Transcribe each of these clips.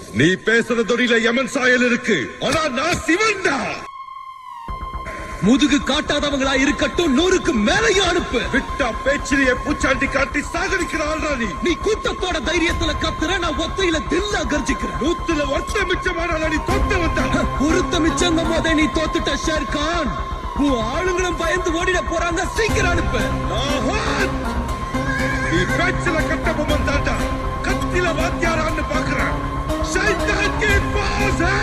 நீ பேசுற தொழில யமன் சாயல் இருக்கு ஆனா நான் சிவன்டா முதுகு காட்டாதவங்களா இருக்கட்டும் நூறுக்கு மேலேயும் அனுப்பு விட்டா பேச்சிலேயே பூச்சாண்டி காட்டி சாகடிக்கிறாள்டா நீ நீ கூட்டத்தோட தைரியத்துல கத்துற நான் ஒத்தையில தில்லா கர்ஜிக்கிறேன் நூத்துல வருஷம் மிச்சமான நீ தொட்டு வந்தா பொருத்த மிச்சங்கும் போதே நீ தோத்துட்ட ஷேர் கான் உன் ஆளுங்களும் பயந்து ஓடிட போறாங்க சீக்கிரம் அனுப்பு ஆஹான்! நீ பேச்சில கட்ட பொம்மன் தாண்டா கத்தில வாத்தியாரான்னு பாக்குறேன் சைத்தான் கி பாஸ் ஹை!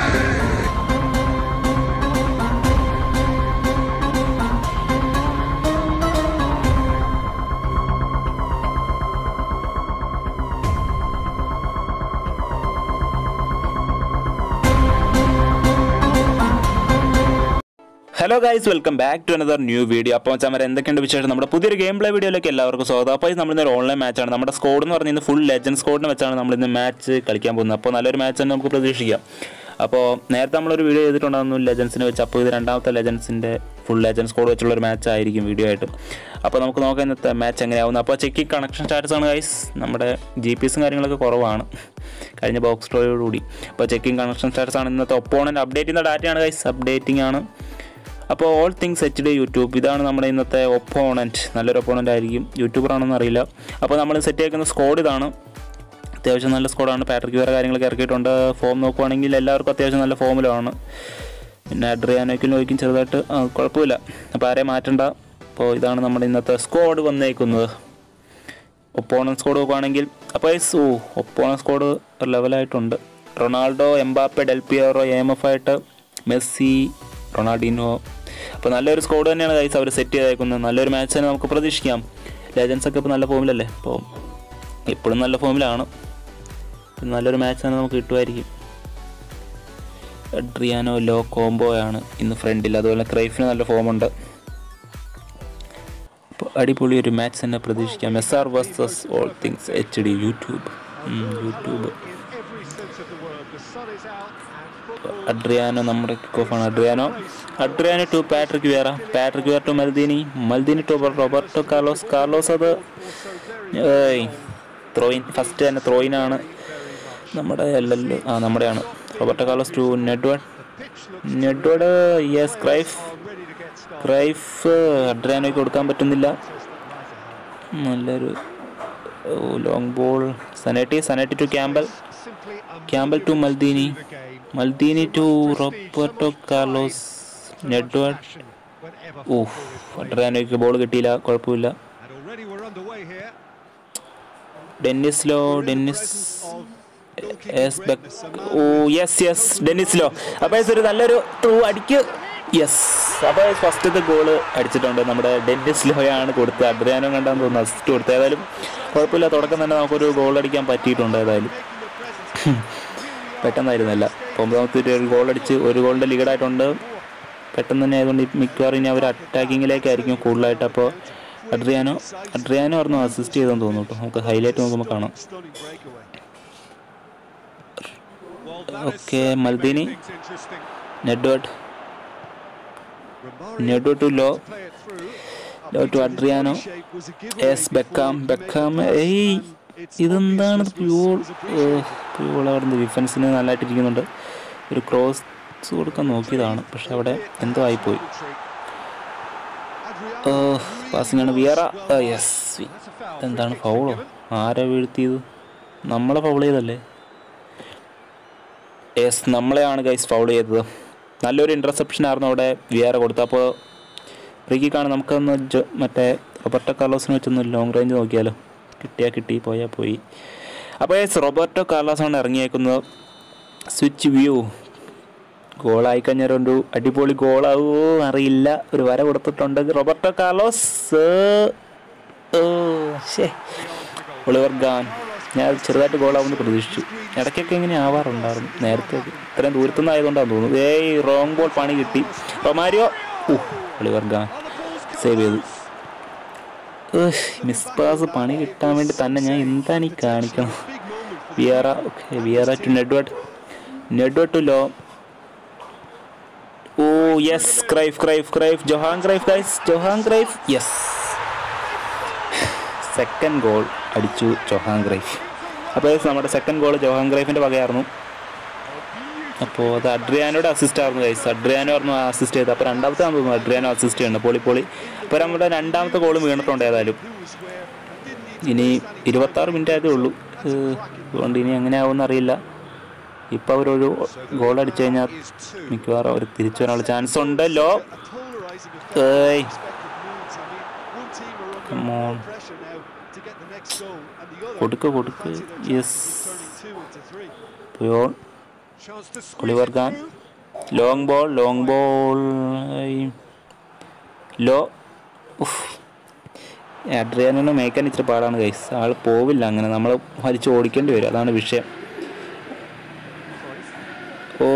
Hello guys welcome back to another new video അപ്പോൾ ചമര എന്തൊക്കെയുണ്ട് വിശേഷം നമ്മുടെ പുതിയൊരു ഗെയിം പ്ലേ വീഡിയോയിലേക്ക് എല്ലാവർക്കും സ്വാഗതം അപ്പോൾ ഇത് നമ്മളിന്ന് ഓൺലൈൻ മാച്ചാണ് നമ്മുടെ സ്കോഡ് എന്ന് പറഞ്ഞാൽ ഫുൾ ലെജൻഡ് സ്കോഡിനെ വെച്ചാണ് നമ്മൾ ഇന്ന് മാച്ച് കളിക്കാൻ പോകുന്നത് അപ്പോൾ നല്ലൊരു മാച്ച് തന്നെ നമുക്ക് പ്രതീക്ഷിക്കാം അപ്പോൾ നേരത്തെ നമ്മളൊരു വീഡിയോ ചെയ്തിട്ടുണ്ടായിരുന്നു ലെജൻസിനെ വെച്ച് അപ്പോൾ ഇത് രണ്ടാമത്തെ ലെജൻസിൻ്റെ ഫുൾ ലെജൻഡ് സ്കോഡ് വെച്ചുള്ള ഒരു മാച്ച് ആയിരിക്കും വീഡിയോ ആയിട്ട് അപ്പോൾ നമുക്ക് നോക്കാം ഇന്നത്തെ മാച്ച് എങ്ങനെയാവുന്നത് അപ്പോൾ ചെക്കിംഗ് കണക്ഷൻ സ്റ്റാറ്റസ് ആണ് ഗൈസ് നമ്മുടെ ജി പി എസും കാര്യങ്ങളൊക്കെ കുറവാണ് കഴിഞ്ഞ ബോക്സ് ഡ്രോയോടുകൂടി അപ്പോൾ ചെക്കിംഗ് കണക്ഷൻ സ്റ്റാറ്റസ് ആണ് ഇന്നത്തെ ഒപ്പോണൻറ്റ് അപ്ഡേറ്റ് ചെയ്യുന്ന ഡാറ്റയാണ് ഗൈസ് അപ്ഡേറ്റിംഗ് ആണ് അപ്പോൾ all things H D YouTube ഇതാണ് നമ്മുടെ ഇന്നത്തെ ഒപ്പോണൻറ്റ് നല്ലൊരു ഒപ്പോണൻ്റ് ആയിരിക്കും യൂട്യൂബർ ആണെന്ന് അറിയില്ല അപ്പോൾ നമ്മൾ സെറ്റ് ആക്കുന്ന സ്കോഡ് ഇതാണ് അത്യാവശ്യം നല്ല സ്കോഡാണ് പാട്രിക് വേറെ കാര്യങ്ങളൊക്കെ ഇറക്കിയിട്ടുണ്ട് ഫോം നോക്കുവാണെങ്കിൽ എല്ലാവർക്കും അത്യാവശ്യം നല്ല ഫോമിലാണ് പിന്നെ അഡ്രിയാനോയ്ക്കും ലോയ്ക്കും ചെറുതായിട്ട് ആ, കുഴപ്പമില്ല അപ്പോൾ ആരെയും മാറ്റണ്ട അപ്പോൾ ഇതാണ് നമ്മുടെ ഇന്നത്തെ സ്കോഡ് വന്നേക്കുന്നത് ഒപ്പോണൻ സ്കോഡ് നോക്കുവാണെങ്കിൽ അപ്പോൾ ഈ ഓ ഒപ്പോണൻ സ്കോഡ് ലെവലായിട്ടുണ്ട് Ronaldo Mbappe Del Piero M F ആയിട്ട് മെസ്സി റൊണാൾഡിനോ അപ്പോൾ നല്ലൊരു സ്കോഡ് തന്നെയാണ് ഗൈസ് അവർ സെറ്റ് ചെയ്തേക്കുന്നത് നല്ലൊരു മാച്ച് തന്നെ നമുക്ക് പ്രതീക്ഷിക്കാം ലെജൻസ് ഒക്കെ ഇപ്പോൾ നല്ല ഫോമിലല്ലേ അപ്പോൾ ഇപ്പോഴും നല്ല ഫോമിലാണ് അപ്പോൾ നല്ലൊരു മാച്ച് തന്നെ നമുക്ക് കിട്ടുമായിരിക്കും അഡ്രിയാനോ ലോ കോംബോ ആണ് ഇന്ന് ഫ്രണ്ടിൽ അതുപോലെ ക്രൈഫിന് നല്ല ഫോമുണ്ട് അപ്പോൾ അടിപൊളി ഒരു മാച്ച് തന്നെ പ്രതീക്ഷിക്കാം S R versus all things H D YouTube um, YouTube Adriano നമ്മുടെ കിക്ക് ഓഫാണ് Adriano Adriano to Patrick Vieira Patrick Vieira to Maldini Maldini to Roberto Carlos Carlos അത് ഏയ് ത്രോയിൻ ഫസ്റ്റ് തന്നെ ത്രോയിനാണ് നമ്മുടെ അല്ലല്ലോ ആ നമ്മുടെയാണ് Roberto Carlos to Nedved Nedved yes Cruyff Cruyff അഡ്രിയാനോയ്ക്ക് കൊടുക്കാൻ പറ്റുന്നില്ല നല്ലൊരു long ball Zanetti Zanetti to Campbell Campbell to Maldini Maldini to Roberto Carlos Nedved ഊഫ് അഡ്രിയാനോയ്ക്ക് ബോൾ കിട്ടിയില്ല കുഴപ്പമില്ല Dennis Law Dennis S Beck oh yes yes Dennis Law അപ്പോൾ ഒരു നല്ലൊരു ത്രൂ അടിക്ക് യെസ് അപ്പോൾ ഫസ്റ്റത്തെ ഗോള് അടിച്ചിട്ടുണ്ട് നമ്മുടെ ഡെന്നിസ് ലോയാണ് കൊടുത്തത് അഡ്രിയാനോ കണ്ടാന്ന് തോന്നുന്നു അസിസ്റ്റ് കൊടുത്തത് ഏതായാലും കുഴപ്പമില്ല തുടക്കം തന്നെ നമുക്കൊരു ഗോൾ അടിക്കാൻ പറ്റിയിട്ടുണ്ട് ഏതായാലും പെട്ടെന്നായിരുന്നല്ല ഒമ്പതാമത്തെ ഒരു ഗോൾ അടിച്ച് ഒരു ഗോളിൻ്റെ ലീഡായിട്ടുണ്ട് പെട്ടെന്ന് തന്നെ ആയതുകൊണ്ട് ഈ മിക്കവാറും ഇനി അവർ അറ്റാക്കിങ്ങിലേക്കായിരിക്കും കൂടുതലായിട്ട് അപ്പോൾ അഡ്രിയാനോ അഡ്രിയാനോ പറഞ്ഞു അസിസ്റ്റ് ചെയ്തെന്ന് തോന്നുന്നു കേട്ടോ നമുക്ക് ഹൈലൈറ്റ് നോക്കുമ്പോൾ കാണാം okay Maldini Nedved Nedved to Law Law to Adriano S Beckham Beckham ഏയ് ഇതെന്താണ് പ്യൂൾ പ്യൂൾ അവിടെ നിന്ന് ഡിഫൻസിന് നല്ലതായിട്ട് ഇരിക്കുന്നുണ്ട് ഒരു ക്രോസ് കൊടുക്കാൻ നോക്കിയതാണ് പക്ഷെ അവിടെ എന്തോ ആയിപ്പോയി പാസിംഗ് ആണ് വിയറ യെസ് എന്താണ് ഫൗളോ ആരാ വീഴ്ത്തിയത് നമ്മളെ ഫൗൾ ചെയ്തല്ലേ യെസ് നമ്മളെയാണ് ഗൈസ് ഫൗൾ ചെയ്തത് നല്ലൊരു ഇൻ്റർസെപ്ഷൻ ആയിരുന്നു അവിടെ വിയറ കൊടുത്തത് അപ്പോൾ ഫ്രീക്കിക്കാണ് നമുക്കൊന്ന് ജോ- മറ്റേ റോബർട്ടോ കാർലോസിന് വെച്ചൊന്ന് ലോങ് റേഞ്ച് നോക്കിയാലോ കിട്ടിയാൽ കിട്ടി പോയാൽ പോയി അപ്പോൾ യെസ് റോബർട്ടോ കാർലോസാണ് ഇറങ്ങിയേക്കുന്നത് സ്വിച്ച് വ്യൂ ഗോളായി കഴിഞ്ഞാൽ ഒരു അടിപൊളി ഗോളാവോ അറിയില്ല ഒരു വര കൊടുത്തിട്ടുണ്ട് റോബർട്ടോ കാർലോസ് ഓ ശേ ഒളിവർ ഗാൻ ഞാൻ അത് ചെറുതായിട്ട് ഗോളാവുമെന്ന് പ്രതീക്ഷിച്ചു ഇടയ്ക്കൊക്കെ ഇങ്ങനെ ആവാറുണ്ടായിരുന്നു നേരത്തെ ഇത്രയും ദൂരത്തുനിന്ന് ആയതുകൊണ്ടാണ് തോന്നുന്നു ഏയ് റോങ് ബോൾ പണി കിട്ടി Romario oh Oliver Kahn save ചെയ്തു മിസ് പാസ് പണി കിട്ടാൻ വേണ്ടി തന്നെ ഞാൻ എന്താണ് ഈ കാണിക്കണം Vieira okay Vieira to Nedved Nedved to Law oh yes Cruyff Cruyff Cruyff Johan Cruyff guys Johan Cruyff yes second goal അടിച്ചു ജൊഹാൻ ക്രൈഫ് അപ്പോൾ നമ്മുടെ സെക്കൻഡ് ഗോൾ ജോഹാൻ ഗ്രൈഫിൻ്റെ വകയായിരുന്നു അപ്പോൾ അത് അഡ്രിയാനോയുടെ അസിസ്റ്റ് ആയിരുന്നു ഗൈസ് അഡ്രിയാനോ ആയിരുന്നു അസിസ്റ്റ് ചെയ്തത് അപ്പോൾ രണ്ടാമത്തെ ആണെന്ന് തോന്നുന്നു അഡ്രിയാനോ അസിസ്റ്റ് ചെയ്യുന്നത് പൊളി പൊളി അപ്പോൾ നമ്മുടെ രണ്ടാമത്തെ ഗോളും വീണിട്ടുണ്ട് ഏതായാലും ഇനി ഇരുപത്താറ് മിനിറ്റ് ആയതേ ഉള്ളൂ ഏഹ് അതുകൊണ്ട് ഇനി എങ്ങനെയാവുമെന്ന് അറിയില്ല ഇപ്പോൾ അവരൊരു ഗോൾ അടിച്ചു കഴിഞ്ഞാൽ മിക്കവാറും അവർ തിരിച്ചു വരാനുള്ള ചാൻസ് ഉണ്ടല്ലോ ഏയ് Come on. കൊടുക്ക് കൊടുക്ക് yes Puyol Oliver Kahn long ball long ball Law ഉഫ് അഡ്രിയാനെ മേക്കാൻ ഇച്ചിരി പാടാണ് ഗൈസ് ആൾ പോവില്ല അങ്ങനെ നമ്മൾ വലിച്ച് ഓടിക്കേണ്ടി വരും അതാണ് വിഷയം ഓ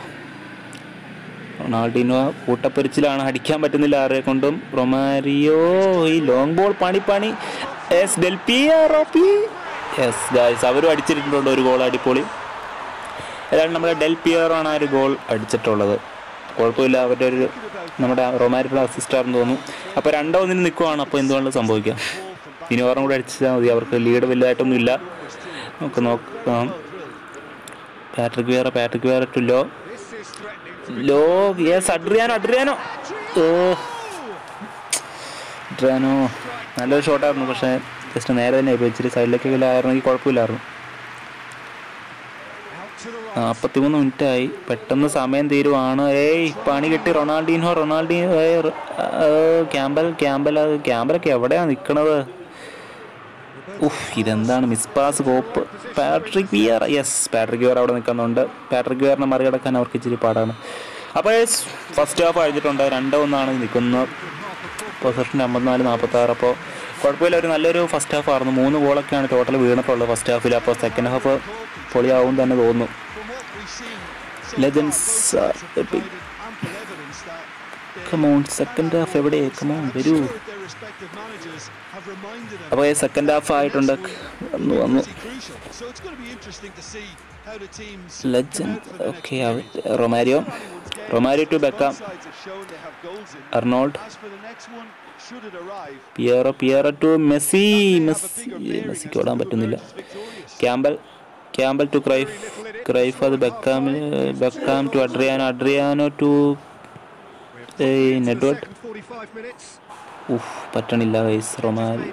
റൊണാൾഡിനോ കൂട്ടപ്പൊരിച്ചിലാണ് അടിക്കാൻ പറ്റുന്നില്ല ആരെ കൊണ്ടും റൊമാരിയോ ഈ ലോങ് ബോൾ പണി പണി എസ് ഡെൽപിയാറോ യെസ് ഗായ്സ് അവരും അടിച്ചിട്ടുണ്ട് ഒരു ഗോൾ അടിപൊളി ഏതാണ്ട് നമ്മുടെ ഡെൽ പിയറോ ആണ് ആ ഒരു ഗോൾ അടിച്ചിട്ടുള്ളത് കുഴപ്പമില്ല അവരുടെ ഒരു നമ്മുടെ റൊമാരിയുടെ അസിസ്റ്റാണെന്ന് തോന്നുന്നു അപ്പോൾ രണ്ടോ ഒന്നിന് നിൽക്കുവാണ് അപ്പോൾ എന്തുകൊണ്ട് സംഭവിക്കാം ഇനി ഓർമ്മ കൂടെ അടിച്ചാൽ മതി അവർക്ക് ലീഡ് വലുതായിട്ടൊന്നും ഇല്ല നമുക്ക് നോക്കാം Patrick Vieira Patrick Vieira to Law Law yes Adriano Adriano oh Adriano നല്ലൊരു ഷോട്ടായിരുന്നു പക്ഷേ ജസ്റ്റ് നേരെ തന്നെ ഇപ്പോൾ ഇച്ചിരി സൈഡിലേക്ക് ആയിരുന്നെങ്കിൽ കുഴപ്പമില്ലായിരുന്നു നാൽപ്പത്തിമൂന്ന് മിനിറ്റ് ആയി പെട്ടെന്ന് സമയം തീരുവാണ് ഏയ് പണി കിട്ടി റൊണാൾഡീനോ റൊണാൾഡീനോ ഏയ് റൊ- ആ, ക്യാമ്പൽ ക്യാമ്പൽ അത് ക്യാമ്പലൊക്കെ എവിടെയാണ് നിൽക്കണത് ഉഫ് ഇതെന്താണ് മിസ് പാസ് കോപ്പ് Patrick Vieira yes Patrick Vieira അവിടെ നിൽക്കുന്നുണ്ട് പാട്രിക് വിയറിനെ മറികടക്കാൻ അവർക്ക് ഇച്ചിരി പാടാണ് അപ്പോൾ ഫസ്റ്റ് ഹാഫ് കഴിഞ്ഞിട്ടുണ്ട് രണ്ടോ ഒന്നാണ് നിൽക്കുന്നത് പൊസിഷൻ അമ്പത്തിനാല് നാൽപ്പത്തി ആറ് അപ്പോൾ കുഴപ്പമില്ല ഒരു നല്ലൊരു ഫസ്റ്റ് ഹാഫ് ആയിരുന്നു മൂന്ന് ഗോളൊക്കെയാണ് ടോട്ടൽ വീണിട്ടുള്ളത് ഫസ്റ്റ് ഹാഫിൽ അപ്പോൾ സെക്കൻഡ് ഹാഫ് പൊളിയാവും തന്നെ തോന്നുന്നു ലെജൻസ് കമോൺ സെക്കൻഡ് ഹാഫ് എവിടെ കമോൺ വരൂ അപ്പോൾ സെക്കൻഡ് ഹാഫ് ആയിട്ടുണ്ട് വന്നു വന്നു legend okay Romario Romario to Beckham Arnold Piero Piero to Messi Messi മെസ്സിക്ക് ഓടാൻ പറ്റുന്നില്ല Campbell Campbell to Cruyff Cruyff അത് Beckham Beckham to Adriano Adriano to Nedved ഉഫ് പറ്റണില്ല വൈസ് റൊമാരി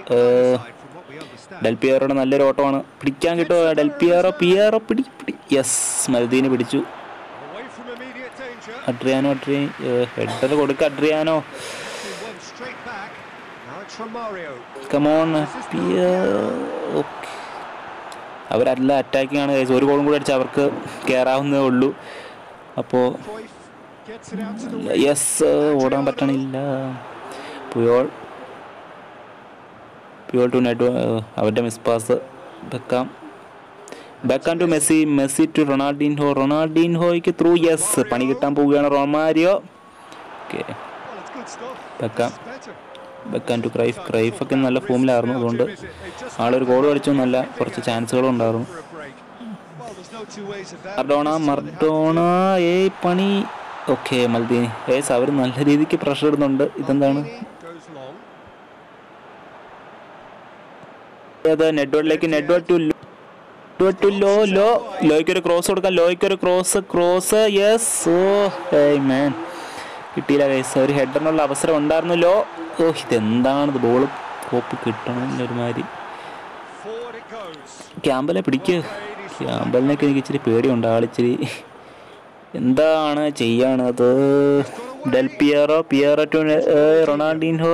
ഡെൽ പിയറോയുടെ നല്ലൊരു ഓട്ടമാണ് പിടിക്കാൻ കിട്ടുമോ ഡെൽ പിയറോ പിയറോ പിടി പിടി യെസ് മൽദീന് പിടിച്ചു അഡ്രിയാനോ അഡ്രിയ ഹെഡർ കൊടുക്ക അഡ്രിയാനോ കമോൺ ഓക്കെ അവരല്ല അറ്റാക്കിംഗ് ആണ് guys. ഒരു ഗോളും കൂടി അടിച്ചാൽ അവർക്ക് കയറാവുന്നതേ ഉള്ളൂ അപ്പോൾ യെസ് ഓടാൻ പറ്റണില്ല പുയോൾ പുയോൾ ടു നെറ്റ് അവരുടെ miss pass Beckham Beckham to Messi Messi to Ronaldinho റൊണാൾഡീൻഹോയ്ക്ക് ത്രൂ യെസ് പണി കിട്ടാൻ പോവുകയാണ് Romario okay Beckham Beckham to Cruyff Cruyff ഒക്കെ നല്ല ഫോമിലായിരുന്നു അതുകൊണ്ട് ആളൊരു ഗോൾ കളിച്ചു നല്ല കുറച്ച് ചാൻസുകളും ഉണ്ടായിരുന്നു മർഡോണ മർഡോണ ഏയ് പണി ഓക്കെ മൽദീനി ഏസ് അവർ നല്ല രീതിക്ക് പ്രഷർ ഇടുന്നുണ്ട് ഇതെന്താണ് നെറ്റ്വർക്കിലേക്ക് Nedved to Nedved to Law Law ലോയ്ക്ക് ഒരു ക്രോസ് കൊടുക്കാം ലോയ്ക്ക് ഒരു ക്രോസ് ക്രോസ് യെസ് ഓ ഏയ് മാൻ കിട്ടിയില്ല കൈസ് ഒരു ഹെഡറിനുള്ള അവസരം ഉണ്ടായിരുന്നു ലോ ഓ ഇതെന്താണ് ബോൾ കോപ്പ് കിട്ടണം ഒരുമാതിരി ക്യാമ്പലെ പിടിക്ക് ക്യാമ്പലിനൊക്കെ എനിക്ക് ഇച്ചിരി പേടിയുണ്ട് ആളിച്ചിരി എന്താണ് ചെയ്യണത് Del Piero Piero to Ronaldinho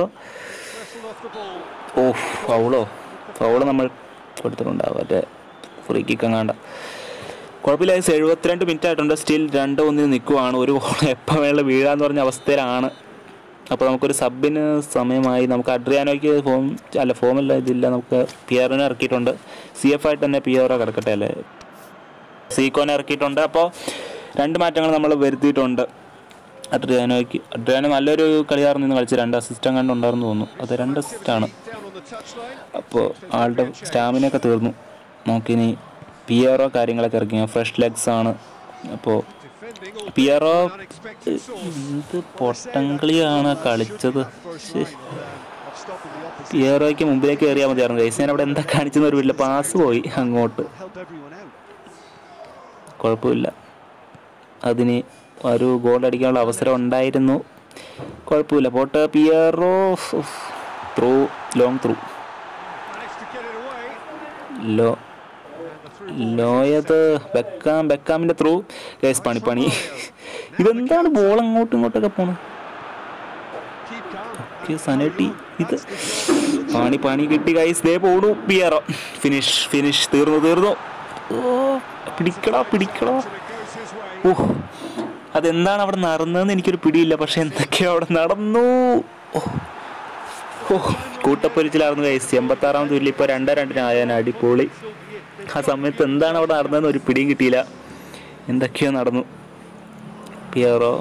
oh ഫൗളോ ഫൗള് നമ്മൾ കൊടുത്തിട്ടുണ്ടാവും മറ്റേ ഫ്രീ കിക്ക് എങ്ങാണ്ട കുഴപ്പമില്ല ഗൈസ് എഴുപത്തിരണ്ട് മിനിറ്റ് ആയിട്ടുണ്ട് സ്റ്റിൽ രണ്ട് ഒന്നിന് നിൽക്കുവാണ് ഒരു ഗോൾ എപ്പോൾ വേണമെങ്കിലും വീഴാന്ന് പറഞ്ഞ അവസ്ഥയിലാണ് അപ്പോൾ നമുക്കൊരു സബിന് സമയമായി നമുക്ക് അഡ്രിയാനോയ്ക്ക് ഫോം അല്ല ഫോമല്ല ഇതില്ല നമുക്ക് പിയറിനെ ഇറക്കിയിട്ടുണ്ട് സി എഫ് ആയിട്ട് തന്നെ പിയറോ കിടക്കട്ടെ അല്ലേ സീക്കോനെ ഇറക്കിയിട്ടുണ്ട് അപ്പോൾ രണ്ട് മാറ്റങ്ങൾ നമ്മൾ വരുത്തിയിട്ടുണ്ട് അഡ്രിയാനോയ്ക്ക് അഡ്രിയാനോ നല്ലൊരു കളിയായിരുന്നു ഇന്ന് കളിച്ച് രണ്ട് അസിസ്റ്റം കണ്ടുണ്ടായിരുന്നു തോന്നുന്നു അത് രണ്ട് അസിസ്റ്റാണ് അപ്പോൾ ആളുടെ സ്റ്റാമിനയൊക്കെ തീർന്നു നമുക്കിനി പിയറോ കാര്യങ്ങളൊക്കെ ഇറക്കി ഫ്രഷ് ലെഗ്സ് ആണ് അപ്പോൾ പിയറോ എന്ത് പൊട്ടങ്കളിയാണ് കളിച്ചത് ശ്ശേ. stopping the opposition. പിയറോയ്ക്ക് മുമ്പിലേക്ക് കയറിയാൽ മതിയായിരുന്നു ഗൈസ് ഞാൻ അവിടെ എന്താ കാണിച്ചെന്ന് ഒരു വീട്ടിൽ പാസ് പോയി അങ്ങോട്ട് Help everyone out. കുഴപ്പമില്ല അതിന് ഒരു ഗോൾ അടിക്കാനുള്ള അവസരം ഉണ്ടായിരുന്നു കുഴപ്പമില്ല പോട്ടെ Piero through long through Managed to get it away. Law And the through ലോയത് ബെക്കാം ബെക്കാമിൻ്റെ ത്രൂ ഗൈസ് പണി പണി ഇതെന്താണ് ബോൾ അങ്ങോട്ടും ഇങ്ങോട്ടൊക്കെ പോണത് Keep calm. ഓക്കെ സനട്ടി ഇത് പണി പണി കിട്ടി ഗൈസ് ദേ പോണു പിയറോ ഫിനിഷ് ഫിനിഷ് തീർന്നു തീർന്നു ഓ പിടിക്കടാ പിടിക്കടാ and it goes his way. ഓ അതെന്താണ് അവിടെ നടന്നതെന്ന് എനിക്കൊരു പിടിയില്ല പക്ഷെ എന്തൊക്കെയോ അവിടെ നടന്നു ഓ ഓ കൂട്ടപ്പൊരിച്ചിലായിരുന്നു കൈസ് എൺപത്തി ആറാം തുല്യം ഇപ്പോൾ രണ്ട് രണ്ടിനായാൻ അടിപൊളി ആ സമയത്ത് എന്താണ് അവിടെ നടന്നതെന്ന് ഒരു പിടിയും കിട്ടിയില്ല എന്തൊക്കെയോ നടന്നു പിയറോ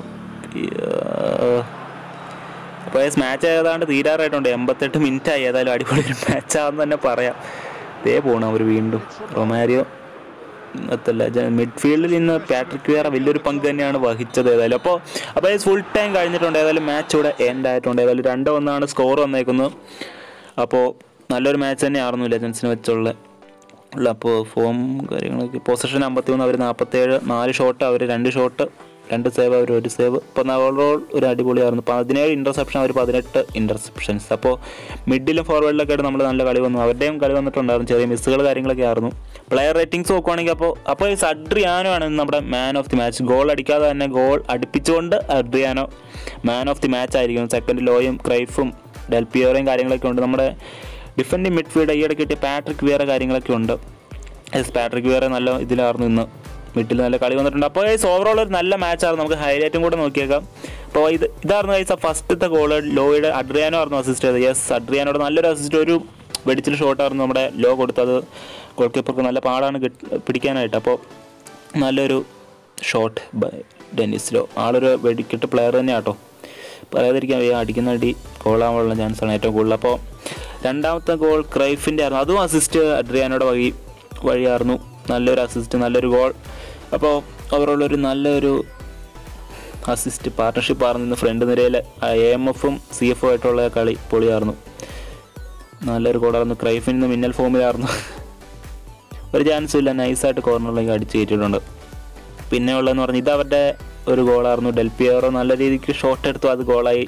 അപ്പോൾ മാച്ച് ഏതാണ്ട് തീരാറായിട്ടുണ്ട് എൺപത്തെട്ട് മിനിറ്റ് ആയി ഏതായാലും അടിപൊളി ഒരു മാച്ചാണെന്ന് തന്നെ പറയാം ദേ പോണു അവർ വീണ്ടും റൊമാരിയോ എത്തല്ല മിഡ്ഫീൽഡിൽ ഇന്ന് പാട്രിക് വിയറ വലിയൊരു പങ്ക് തന്നെയാണ് വഹിച്ചത് ഏതായാലും അപ്പോൾ അപ്പോൾ ഫുൾ ടൈം കഴിഞ്ഞിട്ടുണ്ട് ഏതായാലും മാച്ച് ഇവിടെ എൻഡ് ആയിട്ടുണ്ട് ഏതായാലും രണ്ട് ഒന്നാണ് സ്കോർ വന്നേക്കുന്നത് അപ്പോൾ നല്ലൊരു മാച്ച് തന്നെയായിരുന്നു ലെജൻസിന് വെച്ചുള്ള ഉള്ള അപ്പോൾ ഫോം കാര്യങ്ങളൊക്കെ പൊസിഷൻ അമ്പത്തി മൂന്ന് അവർ നാൽപ്പത്തേഴ് നാല് ഷോട്ട് അവർ രണ്ട് ഷോട്ട് രണ്ട് സേവ് അവർ ഒരു സേവ് ഇപ്പോൾ ഓവറോൾ ഒരു അടിപൊളിയായിരുന്നു പതിനേഴ് ഇൻ്റർസെപ്ഷൻ അവർ പതിനെട്ട് ഇൻ്റർസെപ്ഷൻസ് അപ്പോൾ മിഡിലും ഫോർവേഡിലൊക്കെ ആയിട്ട് നമ്മൾ നല്ല കളി വന്നു അവരുടെയും കളി വന്നിട്ടുണ്ടായിരുന്നു ചെറിയ മിസ്സുകൾ കാര്യങ്ങളൊക്കെ ആയിരുന്നു പ്ലെയർ റേറ്റിംഗ്സ് നോക്കുവാണെങ്കിൽ അപ്പോൾ അപ്പോൾ ഈ അഡ്രിയാനോ ആണ് ഇന്ന് നമ്മുടെ man of the match goal അടിക്കാതെ തന്നെ ഗോൾ അടുപ്പിച്ചുകൊണ്ട് Adriano man of the match ആയിരിക്കും സെക്കൻഡ് ലോയും ക്രൈഫും ഡെൽപിയോറയും കാര്യങ്ങളൊക്കെ ഉണ്ട് നമ്മുടെ ഡിഫൻഡിങ് മിഡ്ഫീൽഡ് ഈയിടെ കിട്ടിയ പാട്രിക് വിയറ കാര്യങ്ങളൊക്കെ ഉണ്ട് എസ് പാട്രിക് വിയറ നല്ല ഇതിലായിരുന്നു ഇന്ന് മിഡിൽ നല്ല കളി വന്നിട്ടുണ്ട് അപ്പോൾ ഗൈസ് ഓവറോൾ ഒരു നല്ല മാച്ചായിരുന്നു നമുക്ക് ഹൈലൈറ്റും കൂടെ നോക്കിയേക്കാം അപ്പോൾ ഇത് ഇതായിരുന്നു ഗൈസ് ഫസ്റ്റത്തെ ഗോള് ലോയുടെ അഡ്രിയാനോ ആയിരുന്നു അസിസ്റ്റ് ചെയ്തത് യെസ് അഡ്രിയാനോട് നല്ലൊരു അസിസ്റ്റ് ഒരു വെടിച്ചിൽ ഷോട്ടായിരുന്നു നമ്മുടെ ലോ കൊടുത്തത് ഗോൾ കീപ്പർക്ക് നല്ല പാടാണ് കിട്ട്- പിടിക്കാനായിട്ട് അപ്പോൾ നല്ലൊരു ഷോട്ട് ബൈ ഡെന്നിസ് ലോ ആളൊരു വെടിക്കെട്ട് പ്ലെയർ തന്നെയാട്ടോ പറയാതിരിക്കാൻ വയ്യ അടിക്കുന്ന അടി ഗോളാവാനുള്ള ചാൻസാണ് ഏറ്റവും കൂടുതൽ അപ്പോൾ രണ്ടാമത്തെ ഗോൾ ക്രൈഫിൻ്റെ ആയിരുന്നു അതും അസിസ്റ്റ് അഡ്രിയാനോടെ വഴി വഴിയായിരുന്നു നല്ലൊരു അസിസ്റ്റ് നല്ലൊരു ഗോൾ അപ്പോൾ ഓവറോൾ ഒരു നല്ലൊരു അസിസ്റ്റ് പാർട്ണർഷിപ്പ് ആയിരുന്നു ഇന്ന് ഫ്രണ്ട് നിരയിൽ എ എം എഫും സി എഫും ആയിട്ടുള്ള കളി പൊളിയായിരുന്നു നല്ലൊരു ഗോളായിരുന്നു ക്രൈഫിൽ നിന്ന് മിന്നൽ ഫോമിലായിരുന്നു ഒരു ചാൻസും ഇല്ല നൈസായിട്ട് കോർണറിലേക്ക് അടിച്ച് കയറ്റിയിട്ടുണ്ട് പിന്നെ ഉള്ളതെന്ന് പറഞ്ഞാൽ ഇത് അവരുടെ ഒരു ഗോളായിരുന്നു ഡെൽപിയറോ നല്ല രീതിക്ക് ഷോട്ട് എടുത്തു അത് ഗോളായി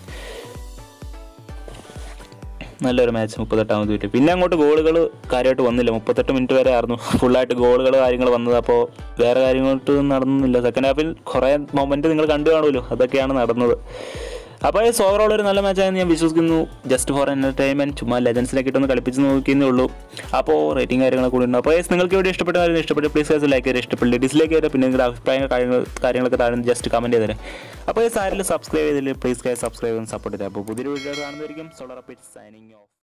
നല്ലൊരു മാച്ച് മുപ്പത്തെട്ടാമത് മിനിറ്റ് പിന്നെ അങ്ങോട്ട് ഗോളുകൾ കാര്യമായിട്ട് വന്നില്ല മുപ്പത്തെട്ട് മിനിറ്റ് വരെ ആയിരുന്നു ഫുള്ളായിട്ട് ഗോളുകൾ കാര്യങ്ങൾ വന്നത് അപ്പോൾ വേറെ കാര്യങ്ങളായിട്ട് നടന്നില്ല സെക്കൻഡ് ഹാഫിൽ കുറേ മൊമെൻറ്റ് നിങ്ങൾ കണ്ടു കാണുമല്ലോ അതൊക്കെയാണ് നടന്നത് അപ്പോൾ ഈ ഓവറോൾ ഒരു നല്ല മാച്ചായെന്ന് ഞാൻ വിശ്വസിക്കുന്നു ജസ്റ്റ് ഫോർ എൻ്റർടൈൻമെൻറ്റ് ചുമ്മാ ലെജൻസിനൊക്കെ ഇട്ടൊന്ന് കളിപ്പിച്ച് നോക്കിയെന്നേ ഉള്ളൂ അപ്പോൾ റേറ്റിംഗ് കാര്യങ്ങളൊക്കെ കൂടി ഉണ്ട് അപ്പോൾ yes, നിങ്ങൾക്ക് ഇവിടെ ഇഷ്ടപ്പെട്ട കാര്യം ഇഷ്ടപ്പെട്ട പ്ലീസ് ഗൈസ് ലൈക്ക് ചെയ്ത് ഇഷ്ടപ്പെട്ടില്ല ഡിസ്ലൈക്ക് ചെയ്താൽ പിന്നെ നിങ്ങളുടെ അഭിപ്രായങ്ങൾ കാര്യങ്ങൾ കാര്യങ്ങളൊക്കെ താഴെ ജസ്റ്റ് കമൻറ്റ് ചെയ്തേരെ അപ്പോൾ ഈ സാരിൽ സബ്സ്ക്രൈബ് ചെയ്തില്ല പ്ലീസ് ഗൈസ് സബ്സ്ക്രൈബ് ചെയ്ത് സപ്പോർട്ട് ചെയ്തേ അപ്പോൾ പുതിയൊരു വീഡിയോ കാണുന്നതായിരിക്കും സോളർ അപ്പിറ്റ് സൈനിങ് ഓഫ്